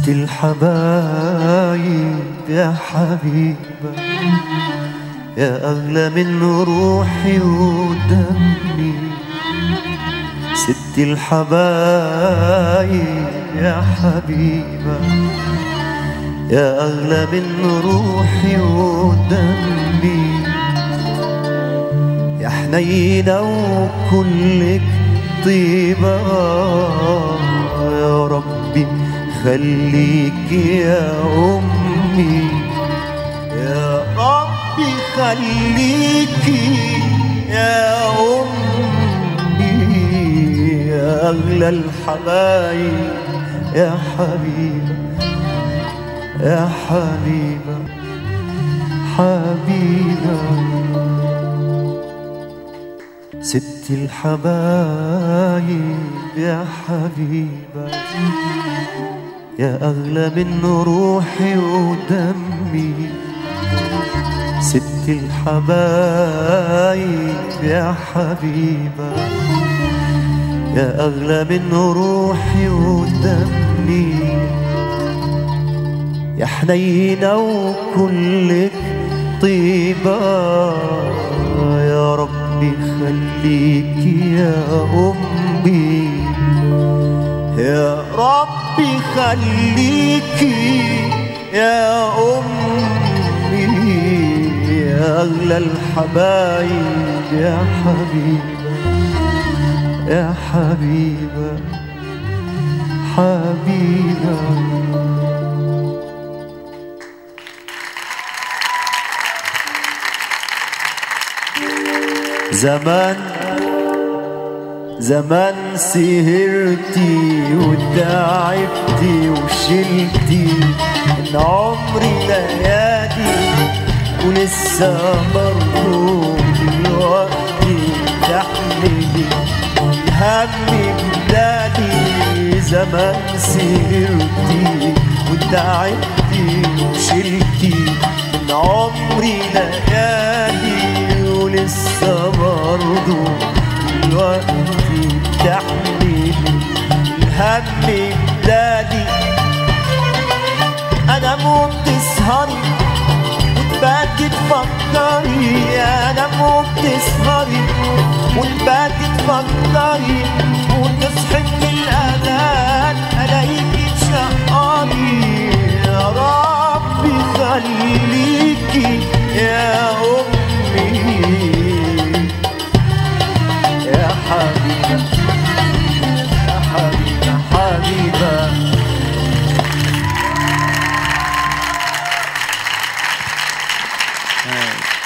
الحبايب يا حبيبة يا أغلى من روحي ودمي ست الحبايب يا حبيبة يا أغلى من روحي ودمي يا حنينة وكلك طيبة يا ربي خليك يا أمي يا ربي خليكي يا أمي يا أغلى الحبايب يا حبيبة يا حبيبة حبيبة ست الحبايب يا حبيبة يا أغلى من روحي ودمي ست الحبايب يا حبيبة يا أغلى من روحي ودمي يا حنينة وكلك طيبة يا ربي خليك يا أمي يا ربي خليكي يا أمي يا أغلى الحبايب يا حبيبة يا حبيبة حبيبة زمان زمان سهرتي وتعبتي وشلتي من عمري ليالي ولسه برضه دلوقتي تحملي الهم بلادي زمان سهرتي وتعبتي وشلتي من عمري ليالي ولسه برضه دلوقتي تحملي الهم بلادي انا مو بتسهري وتباتي تفكري انا مو بتسهري وتباتي تفكري وتصحي من الاذان الاقيكي تشقري يا ربي خليكي يا امي يا حبيبة يا حبيبة حبيبة آه.